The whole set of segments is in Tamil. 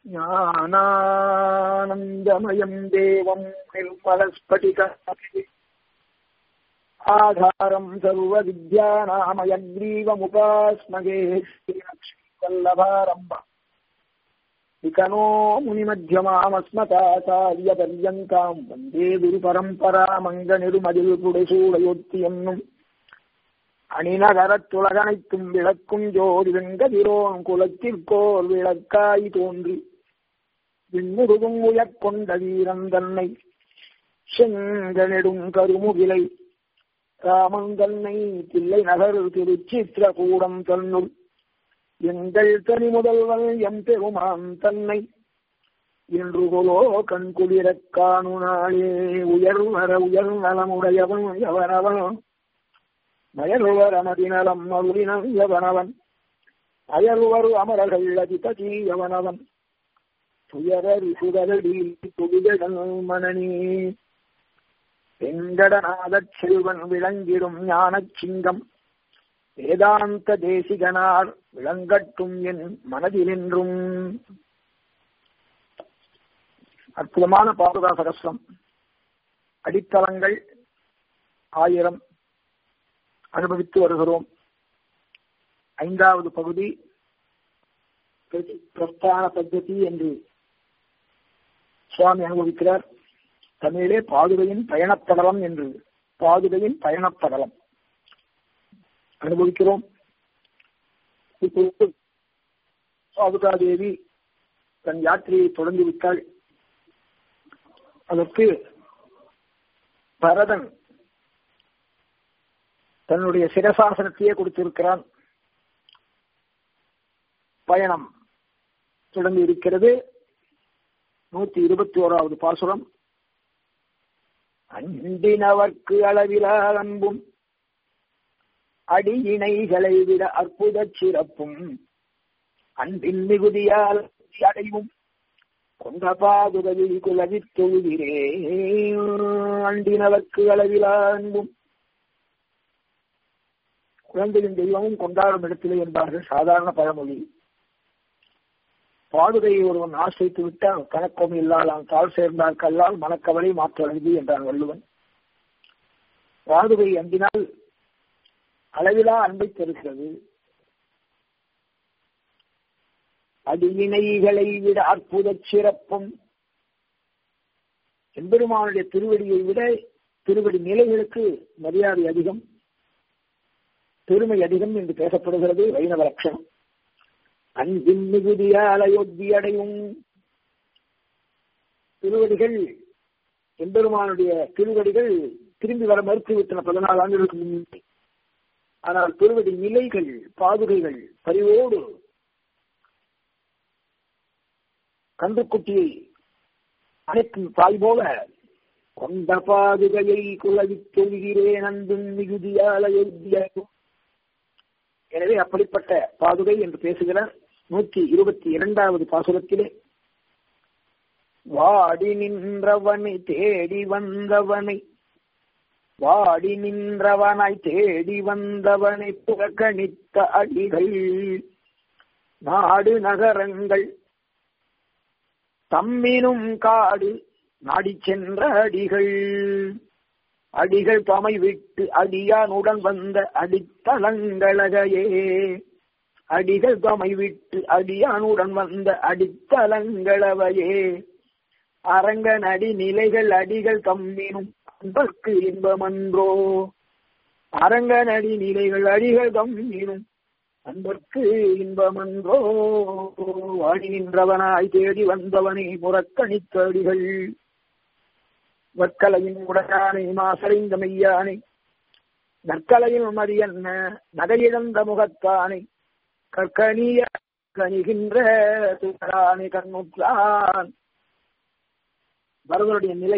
ज्ञानानन्दमयम् देवम् निर्मलस्फटिकाकृति आधारम् सर्वविद्यानामयग्रीवमुपास्मगे श्रीलक्ष्मीवल्लभारम्भ विकनो मुनिमध्यमामस्मताचार्यपर्यन्ताम् वन्दे गुरुपरम्परामङ्गनिरुमदिल्पुडेशूडयोत्ति அணிநகரத்துலகனைத்தும் விளக்கும் ஜோதி வெங்கதிரோன் குலத்திற்கோர் விளக்காய் தோன்றி விண்முருகும் உயர்கொண்ட வீரன் தன்னை செங்கனெடும் கருமுகிலை ராமன் தன்னை தில்லை நகர் திருச்சித்திரகூடம் தன்னுள் எங்கள் தனி முதல்வன் எம் பெருமான் தன்னை என்று கொலோ கண் குளிரக் காணு நாளே உயர்வர உயர் நலமுடையவன் எவனவன் மயலுவர் அமதினலம் மருளினம் எவனவன் அயலுவர் அமரர்கள் அதிபதி எவனவன் துயரறி சுடரடி துடிதல் மனநீ வெங்கடநாதச் செல்வன் விளங்கிடும் ஞானச் சிங்கம் வேதாந்த தேசிகனார் விளங்கட்டும் என் மனதிலென்றும் அற்புதமான பாதுகா சகஸ்ரம் அடித்தளங்கள் ஆயிரம் அனுபவித்து வருகிறோம் ஐந்தாவது பகுதி பிரஸ்தான பద్ధதி என்று சுவாமி அனுபவிக்கிறார் தமிழே பாதுகையின் பயணப்படலம் என்று பாதுகையின் பயணப்படலம் அனுபவிக்கிறோம் பாதுகாதேவி தன் யாத்திரையை தொடங்கி விட்டாள் அதற்கு பரதன் தன்னுடைய சிரசாசனத்தையே கொடுத்திருக்கிறான் பயணம் தொடங்கி இருக்கிறது நூத்தி இருபத்தி ஓராவது பாசுரம் அண்டினவர்க்கு அளவிலா அன்பும் அடியினைகளை விட அற்புத சிறப்பும் அன்பின் மிகுதியால் அடைவும் கொண்ட பாதுகையில் குலவி தொழுகிறே அண்டினவர்க்கு அளவிலா அன்பும் குழந்தையின் தெய்வமும் கொண்டாடும் இடத்திலே என்பார்கள் சாதாரண பழமொழி பாதுகையை ஒருவன் ஆசைத்து விட்டால் கணக்கம் இல்லாதான் தாழ் சேர்ந்தால் கல்லால் மனக்கவலை மாற்றழகு என்றான் வள்ளுவன் பாதுகை அன்பினால் அளவிலா அன்பை தருகிறது அடியினைகளை விட அற்புத சிறப்பும் எம்பெருமானுடைய திருவடியை விட திருவடி நிலைகளுக்கு மரியாதை அதிகம் பெருமை அதிகம் என்று பேசப்படுகிறது வைணவ லட்சணம் அன்பின் மிகுதியால் அயோத்தி அடையும் திருவடிகள் எம்பெருமானுடைய திருவடிகள் திரும்பி வர மறுத்துவிட்டன பதினாலு ஆண்டுகளுக்கு முன்னே ஆனால் திருவடி நிலைகள் பாதுகைகள் பரிவோடு கன்றுக்குட்டியை அனைத்தும் தாய் போல கொண்ட பாதுகையை குலவி தொழுகிறேன் அன்பின் மிகுதியால் அயோத்தியாகும் எனவே அப்படிப்பட்ட பாதுகை என்று பேசுகிறார் நூற்றி இருபத்தி இரண்டாவது பாசுரத்திலே வாடி நின்றவனை தேடி வந்தவனை வாடி நின்றவனாய் தேடி வந்தவனை புறக்கணித்த அடிகள் நாடு நகரங்கள் தம்மினும் காடு நாடி சென்ற அடிகள் அடிகள் தமை விட்டு அடியானுடன் வந்த அடித்தளங்களகையே அடிகள் தமை விட்டு அடியானுடன் வந்த அடித்தளங்களவையே அரங்கன் அடி நிலைகள் அடிகள் தம்மினும் அன்பர்க்கு இன்பமன்றோ அரங்கன் அடி நிலைகள் அடிகள் தம்மினும் அன்பர்க்கு இன்பமன்றோ வாடி நின்றவனாய் தேடி வந்தவனை புறக்கணித்த அடிகள் வற்கலையின் உடனானை மாசறிந்த மெய்யானை நற்கலையில் மதியன்ன நகையிழந்த முகத்தானை கற்கனிய கணிகின்ற துணரானை கண்ணுற்றான் பரதனுடைய நிலை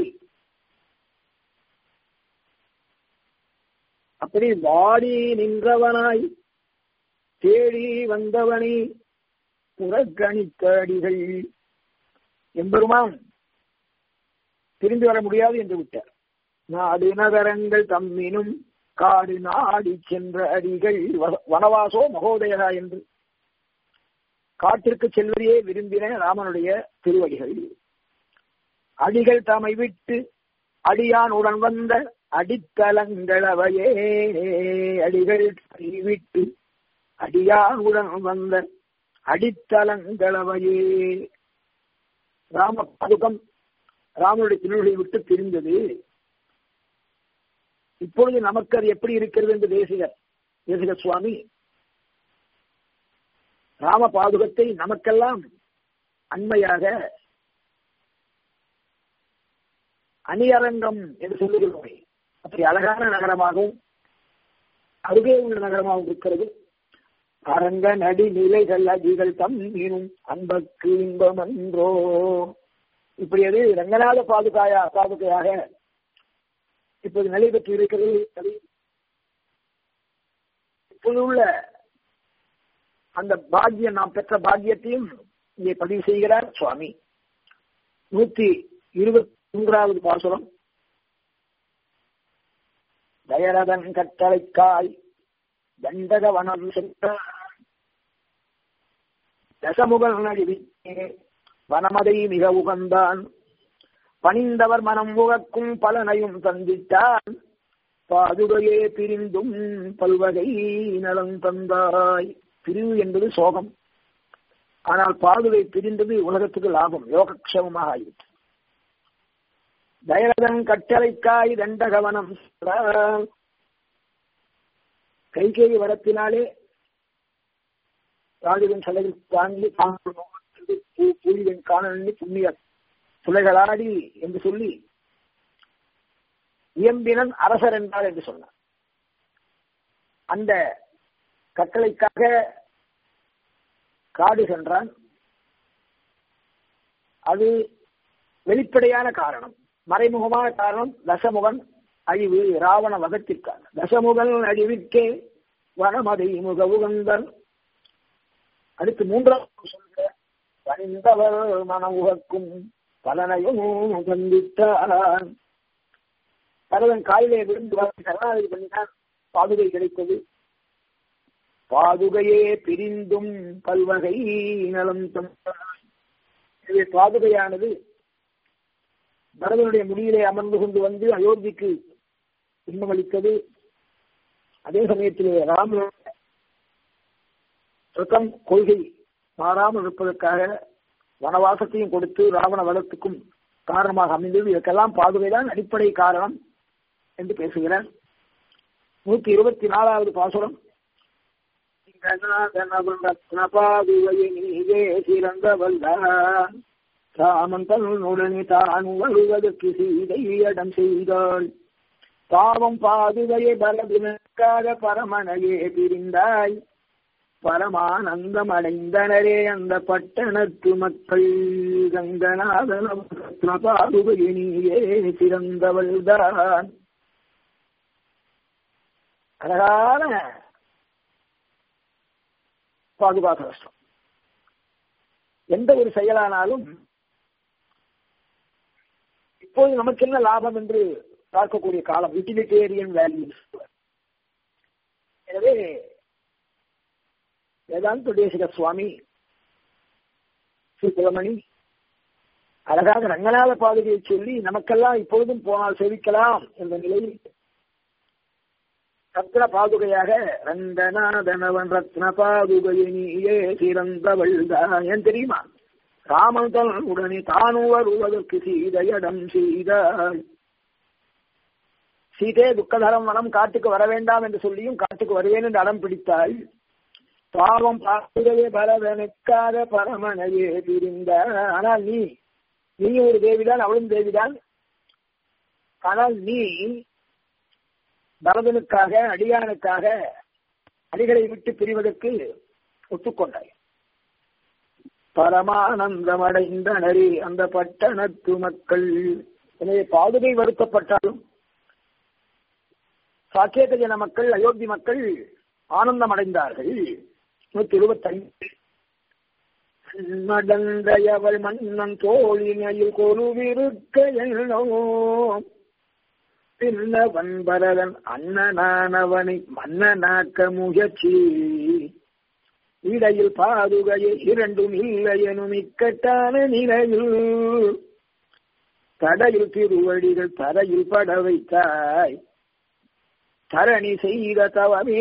அப்படி வாடி நின்றவனாய் தேடி வந்தவனை புறக்கணித்த அடிகள் எம்பெருமான் திரும்பி வர முடியாது என்று விட்டார் நாடு நகரங்கள் தம்மினும் காடு நாடி சென்ற அடிகள் வனவாசோ மகோதயரா என்று காட்டிற்கு செல்வதையே விரும்பின ராமனுடைய திருவடிகள் அடிகள் தமை விட்டு அடியான் உடன் வந்த அடித்தலங்களவையே அடிகள் தமை விட்டு அடியான் உடன் வந்த அடித்தலங்களவையே ராம பதுகம் ராமனுடைய திருவிழை விட்டு பிரிந்தது இப்பொழுது நமக்கு அது எப்படி இருக்கிறது என்று தேசிகர் தேசிக சுவாமி ராம பாதுகத்தை நமக்கெல்லாம் அண்மையாக அணியரங்கம் என்று சொல்லுகிறோமே அப்படி அழகான நகரமாகவும் அருகே உள்ள நகரமாகவும் இருக்கிறது அரங்க நடி நிலைகள் அதிகள் தம் மீனும் அன்பக்கு இன்பம் அன்றோ இப்படி அது ரங்கநாத பாதுகாயா பாதுகையாக இப்போது நிலை பெற்று இருக்கிறது அது இப்போது உள்ள அந்த பாக்கியம் நாம் பெற்ற பாக்கியத்தையும் இங்கே பதிவு செய்கிறார் சுவாமி நூத்தி இருபத்தி மூன்றாவது பாசுரம் தயரதன் கட்டளைக்காய் தண்டக வனம் சென்ற தசமுகல் நடிவித்தே வனமதை மிக உகந்தான் பணிந்தவர் மனம் உகக்கும் பலனையும் தந்திட்டான் பாதுகையே பிரிந்தும் பல்வகை நலம் தந்தாய் பிரிவு என்பது சோகம் ஆனால் பாதுகை பிரிந்தது உலகத்துக்கு லாபம் யோகக்ஷமமாக ஆயிற்று தயரதன் கட்டளைக்காய் தண்டகவனம் கைகேயி வரத்தினாலே ராஜுவின் தலையில் தாங்கி பூரிவன் காணி புண்ணிய துளைகளாடி என்று சொல்லி இயம்பினன் அரசர் என்றார் என்று சொன்னார் அந்த கட்டளைக்காக காடு சென்றான் அது வெளிப்படையான காரணம் மறைமுகமான காரணம் தசமுகன் அழிவு ராவண வகத்திற்கான தசமுகன் அழிவிற்கே வனமதை முக உகந்தன் அடுத்து மூன்றாவது சொல்ற பணிந்தவர் மன உகக்கும் பலனையும் சந்தித்தான் பரவன் காலிலே விழுந்து சரணாகதி பண்ணினான் பாதுகை கிடைத்தது பாதுகையே பிரிந்தும் பல்வகை நலம் எனவே பாதுகையானது பரதனுடைய முடியிலே அமர்ந்து கொண்டு வந்து அயோத்திக்கு இன்பமளித்தது அதே சமயத்திலே ராமனுடைய சுத்தம் கொள்கை மாறாமல் இருப்பதற்காக வனவாசத்தையும் கொடுத்து ராவண வளத்துக்கும் காரணமாக அமைந்தது இதற்கெல்லாம் பாதுகைதான் அடிப்படை காரணம் என்று பேசுகிறார் நூத்தி இருபத்தி நாலாவது பாசுரம் ராமந்தனுடனே தான் வருவதற்கு சீதையிடம் செய்தாள் பாவம் பாதுகையை பலதினக்காக பரமனையே பிரிந்தாய் பரமானந்தம் அடைந்தனரே அந்த பட்டணத்து மக்கள் கங்கநாதன பாதுகையினியே சிறந்தவள்தான் அழகான பாதுகாக்க கஷ்டம் எந்த ஒரு செயலானாலும் இப்போது நமக்கு என்ன லாபம் என்று பார்க்கக்கூடிய காலம் யூட்டிலிட்டேரியன் வேல்யூஸ் எனவே வேதாந்த தேசிக சுவாமி ஸ்ரீ குலமணி அழகாக ரங்கநாத பாதுகையை சொல்லி நமக்கெல்லாம் இப்பொழுதும் போனால் சேவிக்கலாம் என்ற நிலையில் ரத்ன பாதுகையாக ரங்கநாதனவன் ரத்ன பாதுகையினியே சிறந்தவள் ஏன் தெரியுமா ராமன் உடனே தானும் வருவதற்கு சீதையடம் செய்தாள் சீதே துக்கதரம் வனம் காட்டுக்கு வர வேண்டாம் என்று சொல்லியும் காட்டுக்கு வருவேன் என்று அடம் பிடித்தாள் பாவம் பாதுகையே பரதனுக்காக பரமனையே பிரிந்த ஆனால் நீ நீ ஒரு தேவிதான் அவளும் தேவிதான் ஆனால் நீ பரதனுக்காக அடியானுக்காக அடிகளை விட்டு பிரிவதற்கு ஒத்துக்கொண்டாய் பரமானந்தம் அடைந்தனரே அந்த பட்டணத்து மக்கள் எனவே பாதுகை வருத்தப்பட்டாலும் சாக்கேத ஜன மக்கள் அயோத்தி மக்கள் ஆனந்தம் அடைந்தார்கள் நூத்தி இருபத்தைந்து நடந்தையவள் மன்னன் தோழினையில் கொருவிருக்க எண்ணோ பின்னவன் பரதன் அண்ணனானவனை மன்னனாக்க முயற்சி இடையில் பாதுகையை இரண்டும் இல்லையெனும் இக்கட்டான நிலையில் தடையில் திருவடிகள் தரையில் பட வைத்தாய் தரணி செய்த தவமே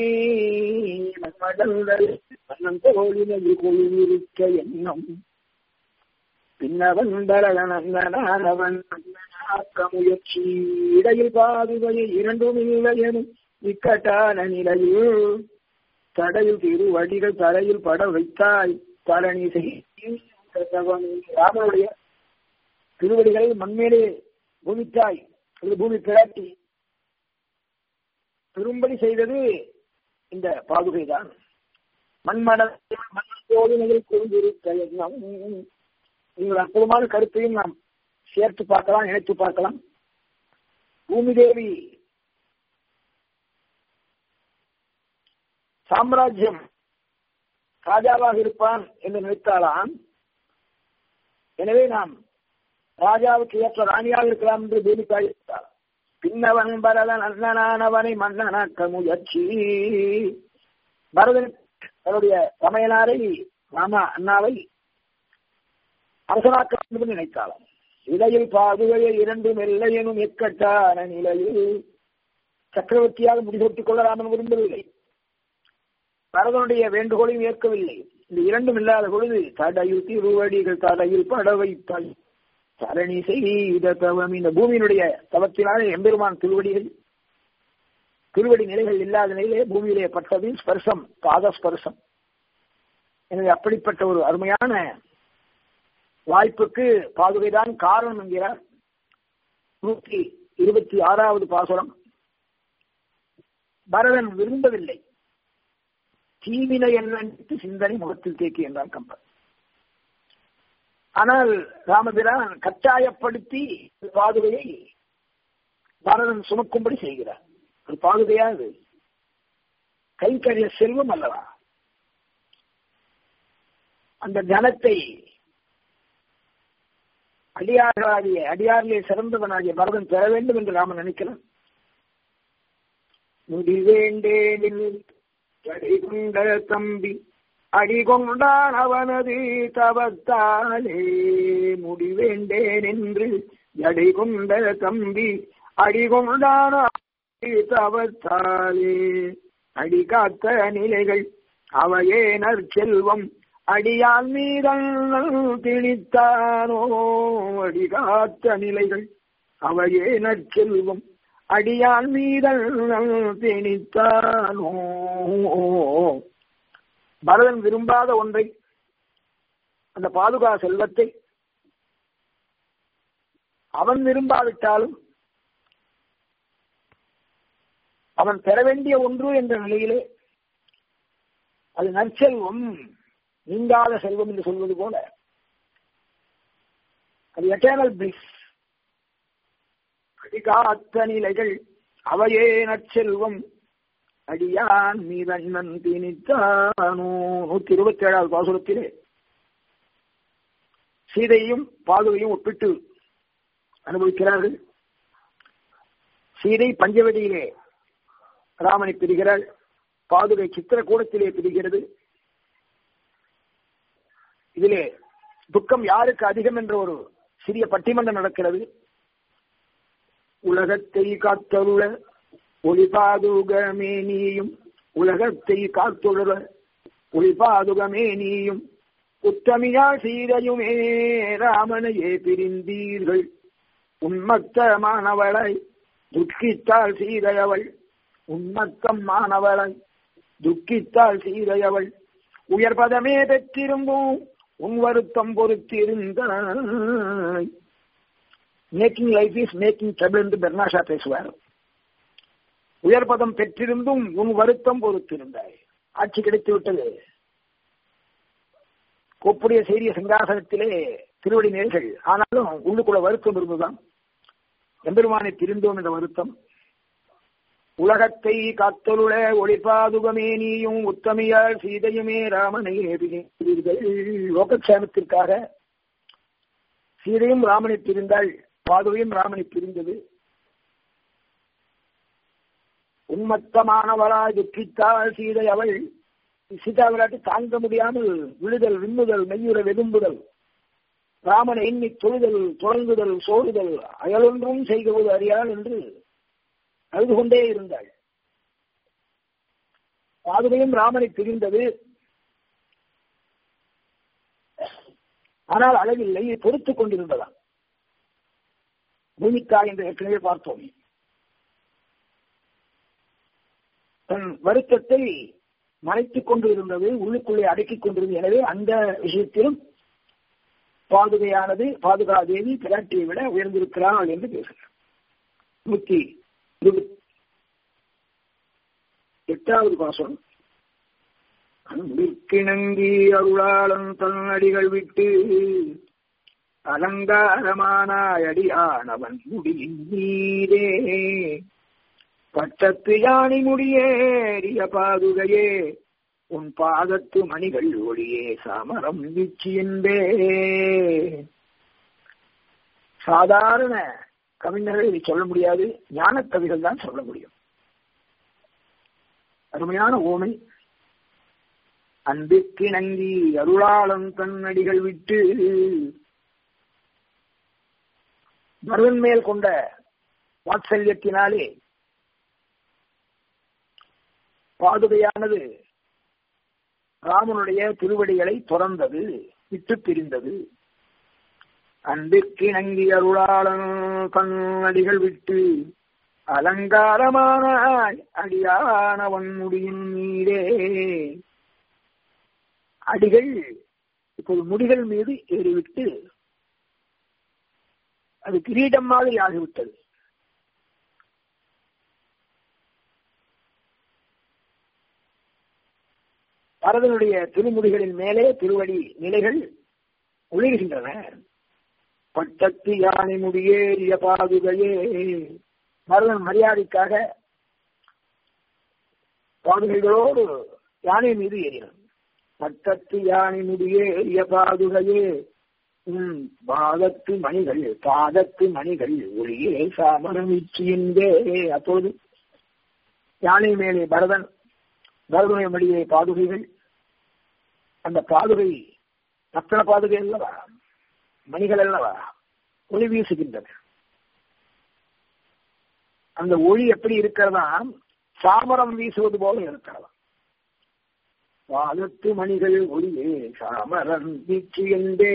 மடல்கள் மன்னன் தோழினையில் கொள்விருக்க எண்ணம் பின்னவன் பரதனந்தனானவன் ஆக்க முயற்சி இடையில் பாதுகையை இரண்டும் இல்லையெனும் இக்கட்டான நிலையில் தடையில் திருவடிகள் தரையில் பட வைத்தாய் தரணி ராமனுடைய திருவடிகளை மண்மேலே பூமித்தாய் இது பூமி பிராட்டி திரும்படி செய்தது இந்த பாதுகை தான் மண்மட மண்ணோடு கொண்டிருக்க எண்ணம் உங்கள் அற்புதமான கருத்தையும் நாம் சேர்த்து பார்க்கலாம் நினைத்து பார்க்கலாம் பூமி தேவி சாம்ராஜ்யம் ராஜாவாக இருப்பான் என்று நினைத்தாலாம் எனவே நாம் ராஜாவுக்கு ஏற்ற ராணியாக இருக்கலாம் என்று பூமிக்காய் இருந்தார் பின்னவன் பரதன் அண்ணனானவனை மன்னனாக்க முயற்சி பரதன் தன்னுடைய சமையனாரை ராமா அண்ணாவை அரசனாக்க வேண்டும் என்று நினைத்தாளாம் இடையில் பாதுகையை இரண்டும் எல்லையெனும் எக்கட்டான நிலையில் சக்கரவர்த்தியாக முடிசூட்டிக் கொள்ள ராமன் விரும்பவில்லை பரதனுடைய வேண்டுகோளையும் ஏற்கவில்லை இந்த இரண்டும் இல்லாத பொழுது தடையில் திருவடிகள் தடையில் பட வைத்தாய் தரணி செய்த தவம் இந்த பூமியினுடைய தவத்தினாலே எம்பெருமான் திருவடிகள் திருவடி நிலைகள் இல்லாத நிலையிலே பூமியிலே பட்டது ஸ்பர்சம் பாதஸ்பர்சம் எனவே அப்படிப்பட்ட ஒரு அருமையான வாய்ப்புக்கு பாதுகைதான் காரணம் என்கிறார் நூற்றி இருபத்தி ஆறாவது பாசுரம் பரதன் விரும்பவில்லை தீவினை என்ன சிந்தனை முகத்தில் தேக்கி என்றார் கம்பர் ஆனால் ராமபிரான் கட்டாயப்படுத்தி பாதுகையை பரதன் சுமக்கும்படி செய்கிறார் ஒரு பாதுகையா அது கைக்கரிய செல்வம் அல்லவா அந்த ஜனத்தை அடியார்களாகிய அடியாரிலே சிறந்தவனாகிய பரதன் பெற வேண்டும் என்று ராமன் நினைக்கலாம் முடிவேண்டேனில் கொண்ட தம்பி அடிகொண்டான் அவனது தவத்தாலே முடிவேண்டேன் என்று ஜடை கொண்ட தம்பி அடிகொண்டான தவத்தாலே அடி காத்த நிலைகள் அவையே நற்செல்வம் அடியால் மீதல் திணித்தானோ அடி காத்த நிலைகள் அவையே நற்செல்வம் அடியால் மீதல் திணித்தானோ பரதன் விரும்பாத ஒன்றை அந்த பாதுகா செல்வத்தை அவன் விரும்பாவிட்டாலும் அவன் பெற வேண்டிய ஒன்று என்ற நிலையிலே அது நற்செல்வம் நீங்காத செல்வம் என்று சொல்வது போல அது எட்டர்னல் பிளிஸ் அடிகாத்த நிலைகள் அவையே நற்செல்வம் அடியான் மீதண்ணன் திணித்தானோ நூத்தி இருபத்தி ஏழாவது பாசுரத்திலே சீதையும் பாதுகையும் ஒப்பிட்டு அனுபவிக்கிறார்கள் சீதை பஞ்சவடியிலே ராமனை பிரிகிறாள் பாதுகை சித்திரக்கூடத்திலே பிரிகிறது இதிலே துக்கம் யாருக்கு அதிகம் என்ற ஒரு சிறிய பட்டிமன்றம் நடக்கிறது உலகத்தை காத்தருள ஒளிபாதுகமே நீயும் உலகத்தை காத்துள்ள ஒளிபாதுகமே நீயும் உத்தமியா சீதையுமே ராமனையே பிரிந்தீர்கள் உன்மத்தமானவளை துக்கித்தாள் சீதையவள் உன்மத்தம் மாணவளை துக்கித்தாள் சீதையவள் உயர்பதமே பெற்றிருந்தும் உன் வருத்தம் பொறுத்திருந்தாய் making life is making trouble என்று பெர்னாஷா பேசுவார் உயர்பதம் பெற்றிருந்தும் உன் வருத்தம் பொறுத்திருந்தாய் ஆட்சி கிடைத்து விட்டது கொப்புடைய செய்திய சிங்காசனத்திலே திருவடி நேர்கள் ஆனாலும் உள்ளுக்குள்ள வருத்தம் இருந்துதான் எம்பெருமானை பிரிந்தோம் என்ற வருத்தம் உலகத்தை காத்தொருள ஒளிபாதுகமே நீயும் உத்தமியால் சீதையுமே ராமனையே பிரிந்தீர்கள் லோகக்ஷேமத்திற்காக சீதையும் ராமனை பிரிந்தாள் பாதுகையும் ராமனை பிரிந்தது உன்மத்தமானவளாய் துக்கித்தாள் சீதை அவள் சீதா விராட்டி தாங்க முடியாமல் விழுதல் விண்ணுதல் மெய்யுற வெதும்புதல் ராமனை எண்ணி தொழுதல் தொடங்குதல் சோறுதல் அயலொன்றும் செய்கிறது அறியாள் என்று அழுது கொண்டே இருந்தாள் பாதுகையும் ராமனை பிரிந்தது ஆனால் அளவில்லை பொறுத்துக் கொண்டிருந்ததாம் பூமிக்கா என்று ஏற்கனவே பார்த்தோம் தன் வருத்தத்தை மறைத்துக் கொண்டு இருந்தது உள்ளுக்குள்ளே அடக்கிக் கொண்டிருந்தது எனவே அந்த விஷயத்திலும் பாதுகையானது பாதுகா தேவி பிராட்டியை விட உயர்ந்திருக்கிறாள் என்று பேசுகிறார் நூத்தி எட்டாவது பாசம் அன்பிற்கிணங்கி அருளாளன் தன் அடிகள் விட்டு அலங்காரமானாய் அடியானவன் முடியின் மீதே பட்டத்து யானை முடியேறிய பாதுகையே உன் பாதத்து மணிகள் ஒளியே சாமரம் வீச்சு என்பே சாதாரண கவிஞர்கள் இதை சொல்ல முடியாது ஞான கவிகள் தான் சொல்ல முடியும் அருமையான ஓமை அன்பிற்கு நங்கி அருளாளம் தன்னடிகள் விட்டு பரதன் மேல் கொண்ட வாத்சல்யத்தினாலே பாதுகையானது ராமனுடைய திருவடிகளை துறந்தது விட்டு பிரிந்தது அன்பிற்கு நங்கி அருளாளன் கண்ணடிகள் விட்டு அலங்காரமான அடியானவன் முடியின் மீதே அடிகள் இப்போது முடிகள் மீது ஏறிவிட்டு அது கிரீடம் மாதிரி ஆகிவிட்டது பரதனுடைய திருமுடிகளின் மேலே திருவடி நிலைகள் ஒளிர்கின்றன பட்டத்து யானை முடியேறிய பாதுகையே பரதன் மரியாதைக்காக பாதுகைகளோடு யானை மீது ஏறினான் பட்டத்து யானை முடியேறிய பாதுகையே உம் பாதத்து மணிகள் பாதத்து மணிகள் ஒளியே சாமரமிச்சு என்பே அப்பொழுது யானை மேலே பரதன் பரதனுடைய மடியிலே பாதுகைகள் அந்த பாதுகை ரத்தன பாதுகை அல்லவா மணிகள் அல்லவா ஒளி வீசுகின்றன அந்த ஒளி எப்படி இருக்கிறதா சாமரம் வீசுவது போல இருக்கிறதா பாதத்து மணிகள் ஒளியே சாமரம் வீச்சு என்பே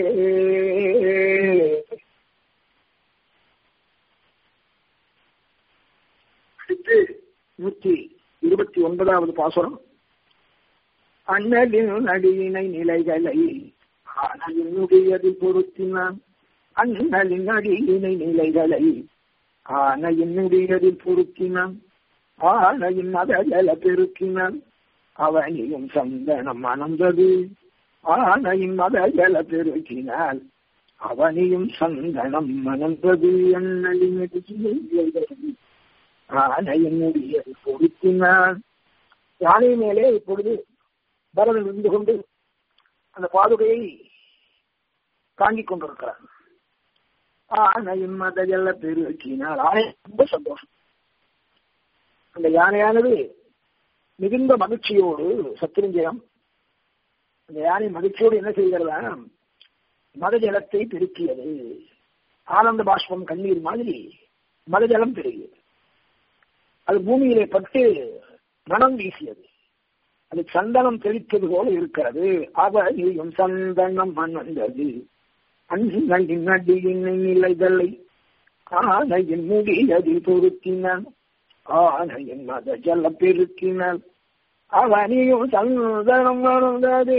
அடுத்து நூற்றி இருபத்தி ஒன்பதாவது பாசுரம் அண்ணலின் அடியினை நிலைகளை ஆனையினுடையதில் பொருத்தினான் அண்ணலின் அடியினை நிலைகளை ஆனையினுடையதில் பொருத்தினான் ஆனையின் மதஜல பெருக்கினான் அவனியும் சந்தனம் மணந்தது ஆனையின் மதஜல பெருக்கினால் அவனியும் சந்தனம் மணந்தது அண்ணலின் அடியினை ஆனையினுடைய பொருத்தினான் யானை மேலே இப்பொழுது பரதன் இருந்து கொண்டு அந்த பாதுகையை தாங்கிக் கொண்டிருக்கிறார் ஆனையின் மதையல்ல பெருக்கினால் ஆனை ரொம்ப சந்தோஷம் அந்த யானையானது மிகுந்த மகிழ்ச்சியோடு சத்திரஞ்சயம் அந்த யானை மகிழ்ச்சியோடு என்ன செய்கிறதா மத ஜலத்தை பெருக்கியது ஆனந்த பாஷ்பம் கண்ணீர் மாதிரி மத ஜலம் பெருகியது அது பூமியிலே பட்டு மனம் வீசியது அது சந்தனம் தெளித்தது போல இருக்கிறது அவனையும் சந்தனம் மணந்தது அன்பின் அடியினை நிலைகளை ஆனையின் முடியதில் பொருத்தினான் ஆனையின் மத ஜல பெருக்கினான் அவனையும் சந்தனம் மணந்தது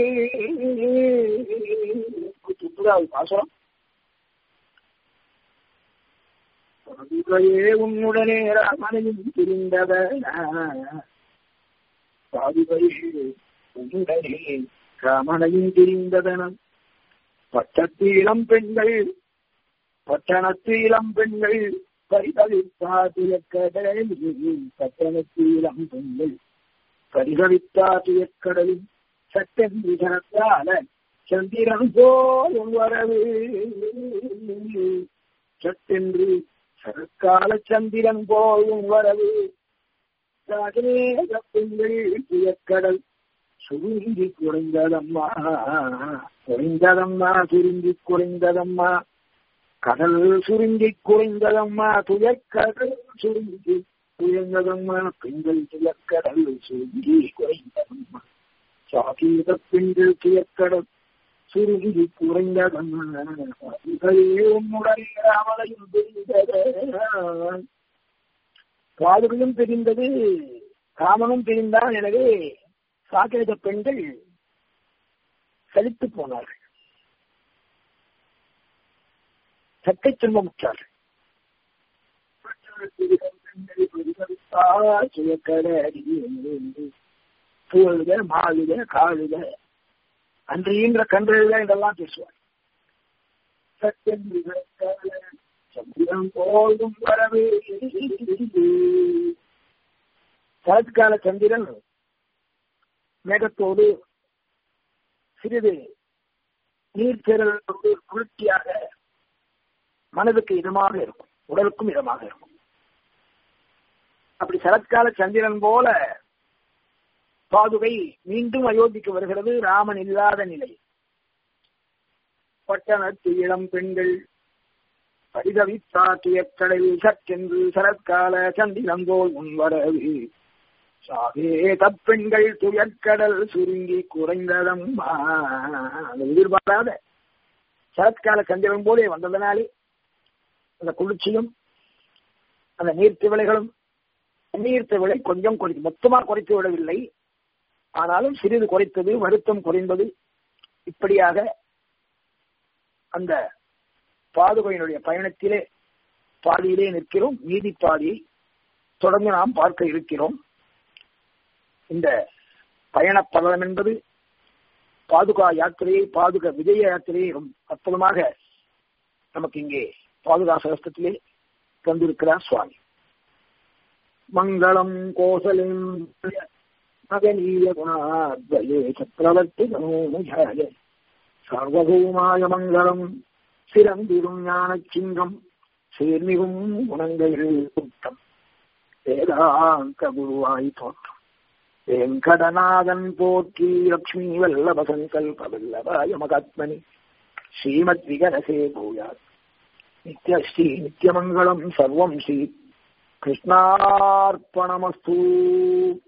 பாசம் பாதுகையே உன்னுடனே ராமனையும் பிரிந்தவன பாதுகையே உன்னுடனே ராமனையும் பிரிந்ததனம் பட்டத்து இளம் பெண்கள் பட்டணத்து இளம் பெண்கள் பரிதவித்தாத்திய கடலில் பட்டணத்து இளம் பெண்கள் பரிதவித்தாத்திய கடலில் சட்டென்று ஜனத்தால சந்திரன் போலும் வரவு சட்டென்று சரக்கால சந்திரன் போயும் வரவு பெண்கள் புயக்கடல் சுருங்கி குறைந்ததம்மா குறைந்ததம்மா சுருங்கி குறைந்ததம்மா கடல் சுருங்கி குறைந்ததம்மா துயர்கடல் சுருங்கி குறைந்ததம்மா பெண்கள் துயர்கடல் சுருங்கி குறைந்ததம்மா சாகீத பெண்கள் துயர்கடல் சுருங்கி குறைந்ததம்மா உன்னுடைய அவளையும் தெரிந்தத பாதுகையும் தெரிந்தது காமனும் தெரிந்தான் எனவே சாக்கிரத பெண்கள் சலித்து போனார்கள் சட்டை துன்பமுற்றார்கள் தூழுக மாளுக காழுக அன்றையின்ற கன்றெழுக என்றெல்லாம் பேசுவார் சட்டென்று சந்திரம் போதும் வரவே சரத்கால சந்திரன் மேகத்தோடு சிறிது நீர்த்திரளோடு குளிர்ச்சியாக மனதுக்கு இதமாக இருக்கும் உடலுக்கும் இதமாக இருக்கும் அப்படி சரத்கால சந்திரன் போல பாதுகை மீண்டும் அயோத்திக்கு வருகிறது ராமன் இல்லாத நிலை பட்டணத்து இளம் பெண்கள் பரிதவித்தாக்கிய கடலில் சற்றென்று சரத்கால சந்திரங்கோல் முன்வரவு சாகே தப்பெண்கள் துயர்கடல் சுருங்கி குறைந்ததம்மா எதிர்பாராத சரத்கால சந்திரன் போலே வந்ததனாலே அந்த குளிர்ச்சியும் அந்த நீர்த்திவளைகளும் நீர்த்திவளை கொஞ்சம் குறைத்து மொத்தமாக குறைத்து விடவில்லை ஆனாலும் சிறிது குறைத்தது வருத்தம் குறைந்தது இப்படியாக அந்த பாதுகையினுடைய பயணத்திலே பாதியிலே நிற்கிறோம் மீதி பாதியை தொடர்ந்து நாம் பார்க்க இருக்கிறோம் இந்த பயண பலனம் என்பது பாதுகா யாத்திரையை பாதுக விஜய யாத்திரையை ரொம்ப அற்புதமாக நமக்கு இங்கே பாதுகா சகஸ்தத்திலே தந்திருக்கிறார் சுவாமி மங்களம் கோசலம் மகனீய குணாத்வயே சக்கரவர்த்தி மனோஜாய சர்வபூமாய மங்களம் சிறந்திரும் ஞான சிங்கம் சேர்மிகும் குணங்களில் கூட்டம் வேதாந்த குருவாய் தோற்றம் வெங்கடநாதன் போற்றி லக்ஷ்மி வல்லப சங்கல்ப வல்லபாய மகாத்மனி ஸ்ரீமத் விகரசே பூயாத் நித்யஸ்ரீ நித்யமங்கலம் சர்வம் ஸ்ரீ கிருஷ்ணார்ப்பணமஸ்து